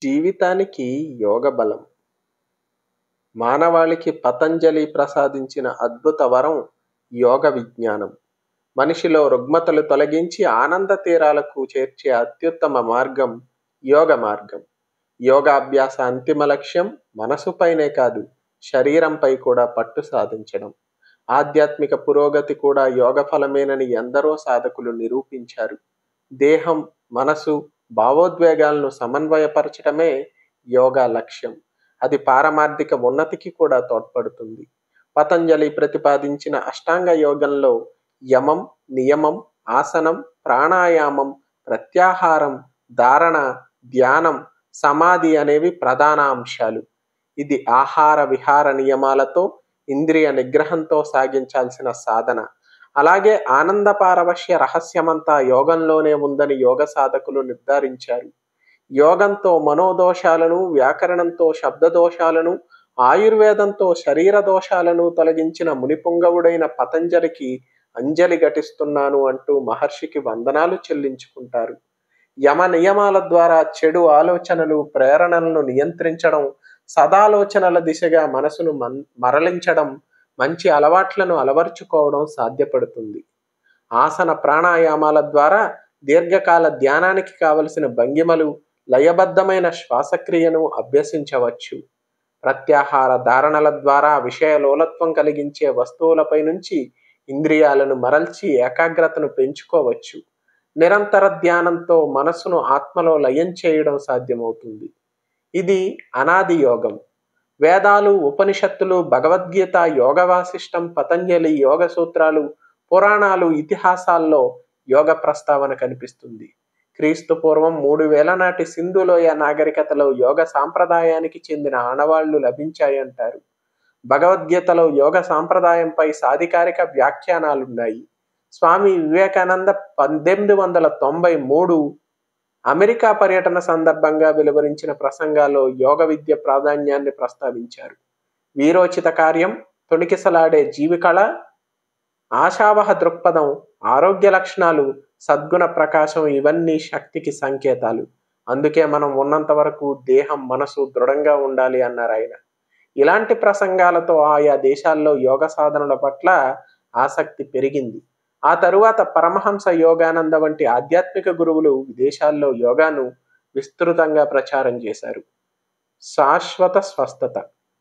జీవితానికి యోగ బలం మానవాళికి పతంజలి ప్రసాదించిన అద్భుత వరం యోగ విజ్ఞానం మనిషిలో రుగ్మతలు తొలగించి ఆనంద తీరాలకు చేర్చే అత్యుత్తమ మార్గం యోగ మార్గం యోగాభ్యాస అంతిమ లక్ష్యం మనసుపైనే కాదు శరీరంపై కూడా పట్టు సాధించడం ఆధ్యాత్మిక పురోగతి కూడా యోగ ఫలమేనని ఎందరో సాధకులు నిరూపించారు దేహం మనసు భావోద్వేగాలను సమన్వయపరచడమే యోగా లక్ష్యం అది పారమార్థిక ఉన్నతికి కూడా తోడ్పడుతుంది పతంజలి ప్రతిపాదించిన అష్టాంగ యోగంలో యమం నియమం ఆసనం ప్రాణాయామం ప్రత్యాహారం ధారణ ధ్యానం సమాధి అనేవి ప్రధాన అంశాలు ఇది ఆహార విహార నియమాలతో ఇంద్రియ నిగ్రహంతో సాగించాల్సిన సాధన అలాగే ఆనంద పారవశ్య రహస్యమంతా యోగంలోనే ఉందని యోగ సాధకులు నిర్ధారించారు యోగంతో మనోదోషాలను వ్యాకరణంతో శబ్ద దోషాలను ఆయుర్వేదంతో శరీర దోషాలను తొలగించిన మునిపుంగవుడైన పతంజలికి అంజలి ఘటిస్తున్నాను అంటూ మహర్షికి వందనాలు చెల్లించుకుంటారు యమ నియమాల ద్వారా చెడు ఆలోచనలు ప్రేరణలను నియంత్రించడం సదాలోచనల దిశగా మనసును మన్ మరలించడం మంచి అలవాట్లను అలవర్చుకోవడం సాధ్యపడుతుంది ఆసన ప్రాణాయామాల ద్వారా దీర్ఘకాల ధ్యానానికి కావలసిన భంగిమలు లయబద్ధమైన శ్వాసక్రియను అభ్యసించవచ్చు ప్రత్యాహార ధారణల ద్వారా విషయలోలత్వం కలిగించే వస్తువులపై నుంచి ఇంద్రియాలను మరల్చి ఏకాగ్రతను పెంచుకోవచ్చు నిరంతర ధ్యానంతో మనసును ఆత్మలో లయం చేయడం సాధ్యమవుతుంది ఇది అనాది యోగం వేదాలు ఉపనిషత్తులు భగవద్గీత యోగ వాసిష్టం పతంజలి యోగ సూత్రాలు పురాణాలు ఇతిహాసాల్లో యోగ ప్రస్తావన కనిపిస్తుంది క్రీస్తు పూర్వం మూడు వేల నాటి సింధులోయ నాగరికతలో యోగ సాంప్రదాయానికి చెందిన ఆనవాళ్లు లభించాయంటారు భగవద్గీతలో యోగ సాంప్రదాయంపై సాధికారిక వ్యాఖ్యానాలున్నాయి స్వామి వివేకానంద పద్దెనిమిది వందల తొంభై మూడు అమెరికా పర్యటన సందర్భంగా వెలువరించిన ప్రసంగాల్లో యోగ విద్య ప్రాధాన్యాన్ని ప్రస్తావించారు వీరోచిత కార్యం తొణికిసలాడే జీవికళ ఆశావహ దృక్పథం ఆరోగ్య లక్షణాలు సద్గుణ ప్రకాశం ఇవన్నీ శక్తికి సంకేతాలు అందుకే మనం ఉన్నంత వరకు దేహం మనసు దృఢంగా ఉండాలి అన్నారు ఆయన ఇలాంటి ప్రసంగాలతో ఆయా దేశాల్లో యోగ సాధనల పట్ల ఆసక్తి పెరిగింది ఆ తరువాత పరమహంస యోగానంద వంటి ఆధ్యాత్మిక గురువులు విదేశాల్లో యోగాను విస్తృతంగా ప్రచారం చేశారు శాశ్వత స్వస్థత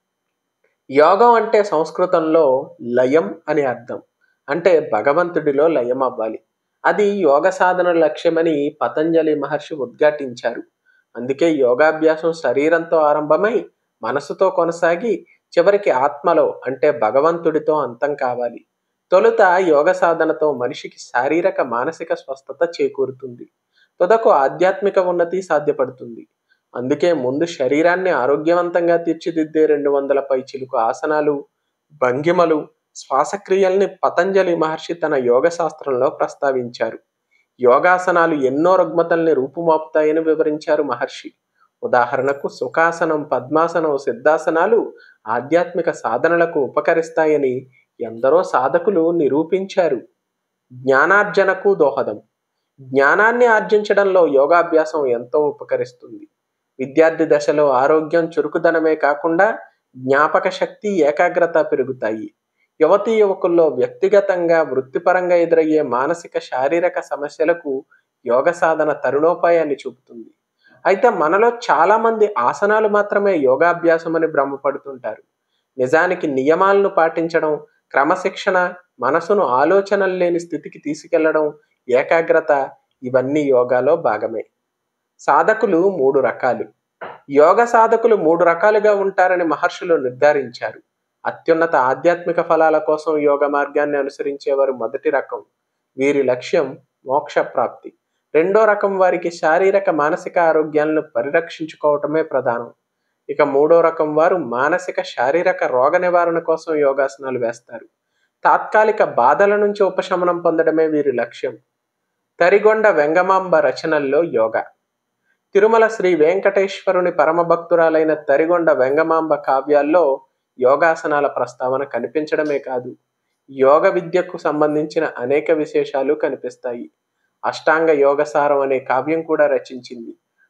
యోగం అంటే సంస్కృతంలో లయం అని అర్థం అంటే భగవంతుడిలో లయం అవ్వాలి అది యోగ సాధన లక్ష్యమని పతంజలి మహర్షి ఉద్ఘాటించారు అందుకే యోగాభ్యాసం శరీరంతో ఆరంభమై మనసుతో కొనసాగి చివరికి ఆత్మలో అంటే భగవంతుడితో అంతం కావాలి తొలుత యోగ సాధనతో మనిషికి శారీరక మానసిక స్వస్థత చేకూరుతుంది తుదకు ఆధ్యాత్మిక ఉన్నతి సాధ్యపడుతుంది అందుకే ముందు శరీరాన్ని ఆరోగ్యవంతంగా తీర్చిదిద్దే రెండు వందల పై చిలుకు ఆసనాలు భంగిమలు శ్వాసక్రియల్ని పతంజలి మహర్షి తన యోగ శాస్త్రంలో ప్రస్తావించారు యోగాసనాలు ఎన్నో రుగ్మతల్ని రూపుమాపుతాయని వివరించారు మహర్షి ఉదాహరణకు సుఖాసనం పద్మాసనం సిద్ధాసనాలు ఆధ్యాత్మిక సాధనలకు ఉపకరిస్తాయని ఎందరో సాధకులు నిరూపించారు జ్ఞానార్జనకు దోహదం జ్ఞానాన్ని ఆర్జించడంలో యోగాభ్యాసం ఎంతో ఉపకరిస్తుంది విద్యార్థి దశలో ఆరోగ్యం చురుకుదనమే కాకుండా జ్ఞాపక శక్తి ఏకాగ్రత పెరుగుతాయి యువతీ యువకుల్లో వ్యక్తిగతంగా వృత్తిపరంగా ఎదురయ్యే మానసిక శారీరక సమస్యలకు యోగ సాధన తరుణోపాయాన్ని చూపుతుంది అయితే మనలో చాలా మంది ఆసనాలు మాత్రమే యోగాభ్యాసం అని భ్రమపడుతుంటారు నిజానికి నియమాలను పాటించడం క్రమశిక్షణ మనసును ఆలోచనలు లేని స్థితికి తీసుకెళ్లడం ఏకాగ్రత ఇవన్నీ యోగాలో భాగమే సాధకులు మూడు రకాలు యోగ సాధకులు మూడు రకాలుగా ఉంటారని మహర్షులు నిర్ధారించారు అత్యున్నత ఆధ్యాత్మిక ఫలాల కోసం యోగ మార్గాన్ని అనుసరించేవారు మొదటి రకం వీరి లక్ష్యం మోక్ష ప్రాప్తి రెండో రకం వారికి శారీరక మానసిక ఆరోగ్యాలను పరిరక్షించుకోవటమే ప్రధానం ఇక మూడో రకం వారు మానసిక శారీరక రోగ నివారణ కోసం యోగాసనాలు వేస్తారు తాత్కాలిక బాధల నుంచి ఉపశమనం పొందడమే వీరి లక్ష్యం తరిగొండ వెంగమాంబ రచనల్లో యోగా తిరుమల శ్రీ వెంకటేశ్వరుని పరమభక్తురాలైన తరిగొండ వెంగమాంబ కావ్యాల్లో యోగాసనాల ప్రస్తావన కనిపించడమే కాదు యోగ విద్యకు సంబంధించిన అనేక విశేషాలు కనిపిస్తాయి అష్టాంగ యోగసారం అనే కావ్యం కూడా రచించింది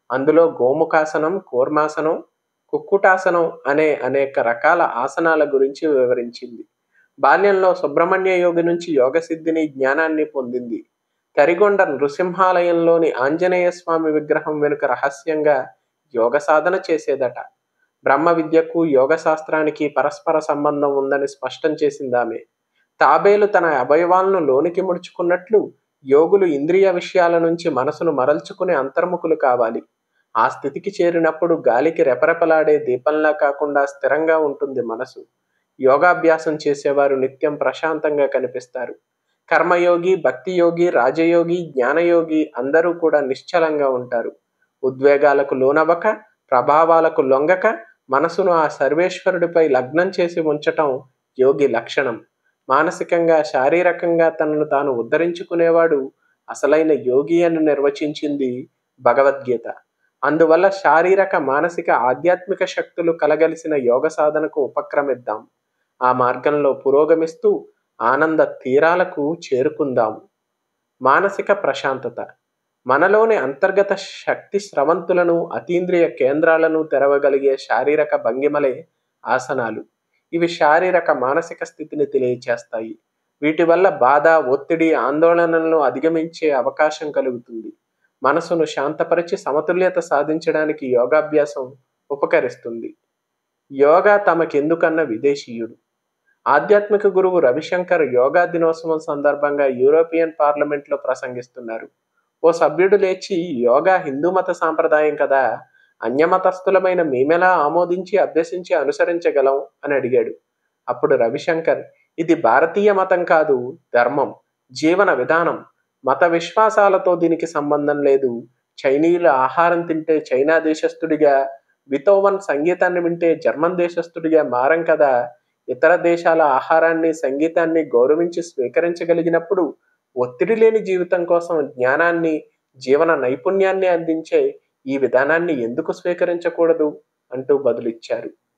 అందులో గోముఖాసనం కూర్మాసనం కుక్కుటాసనం అనే అనేక రకాల ఆసనాల గురించి వివరించింది బాల్యంలో సుబ్రహ్మణ్య యోగి నుంచి యోగ సిద్ధిని జ్ఞానాన్ని పొందింది కరిగొండ నృసింహాలయంలోని ఆంజనేయ స్వామి విగ్రహం వెనుక రహస్యంగా యోగ సాధన చేసేదట బ్రహ్మ విద్యకు యోగ శాస్త్రానికి పరస్పర సంబంధం ఉందని స్పష్టం చేసిందామె తాబేలు తన అవయవాలను లోనికి ముడుచుకున్నట్లు యోగులు ఇంద్రియ విషయాల నుంచి మనసును మరల్చుకునే అంతర్ముఖులు కావాలి ఆ స్థితికి చేరినప్పుడు గాలికి రెపరెపలాడే దీపంలా కాకుండా స్థిరంగా ఉంటుంది మనసు యోగాభ్యాసం చేసేవారు నిత్యం ప్రశాంతంగా కనిపిస్తారు కర్మయోగి భక్తి యోగి రాజయోగి జ్ఞానయోగి అందరూ కూడా నిశ్చలంగా ఉంటారు ఉద్వేగాలకు లోనవ్వక ప్రభావాలకు లొంగక మనసును ఆ సర్వేశ్వరుడిపై లగ్నం చేసి ఉంచటం యోగి లక్షణం మానసికంగా శారీరకంగా తనను తాను ఉద్ధరించుకునేవాడు అసలైన యోగి అని నిర్వచించింది భగవద్గీత అందువల్ల శారీరక మానసిక ఆధ్యాత్మిక శక్తులు కలగలిసిన యోగ సాధనకు ఉపక్రమిద్దాం ఆ మార్గంలో పురోగమిస్తూ ఆనంద తీరాలకు చేరుకుందాం మానసిక ప్రశాంతత మనలోని అంతర్గత శక్తి స్రవంతులను అతీంద్రియ కేంద్రాలను తెరవగలిగే శారీరక భంగిమలే ఆసనాలు ఇవి శారీరక మానసిక స్థితిని తెలియచేస్తాయి వీటి వల్ల బాధ ఒత్తిడి ఆందోళనలను అధిగమించే అవకాశం కలుగుతుంది మనసును శాంతపరిచి సమతుల్యత సాధించడానికి యోగాభ్యాసం ఉపకరిస్తుంది యోగా తమకెందుకన్న విదేశీయుడు ఆధ్యాత్మిక గురువు రవిశంకర్ యోగా దినోత్సవం సందర్భంగా యూరోపియన్ పార్లమెంట్లో ప్రసంగిస్తున్నారు ఓ సభ్యుడు లేచి యోగా హిందూ మత సాంప్రదాయం కదా అన్యమతస్థులమైన మేమెలా ఆమోదించి అభ్యసించి అనుసరించగలం అని అడిగాడు అప్పుడు రవిశంకర్ ఇది భారతీయ మతం కాదు ధర్మం జీవన విధానం మత విశ్వాసాలతో దీనికి సంబంధం లేదు చైనీయుల ఆహారం తింటే చైనా దేశస్థుడిగా వితోవన్ సంగీతాన్ని వింటే జర్మన్ దేశస్థుడిగా మారం కదా ఇతర దేశాల ఆహారాన్ని సంగీతాన్ని గౌరవించి స్వీకరించగలిగినప్పుడు ఒత్తిడి లేని జీవితం కోసం జ్ఞానాన్ని జీవన నైపుణ్యాన్ని అందించే ఈ విధానాన్ని ఎందుకు స్వీకరించకూడదు అంటూ బదులిచ్చారు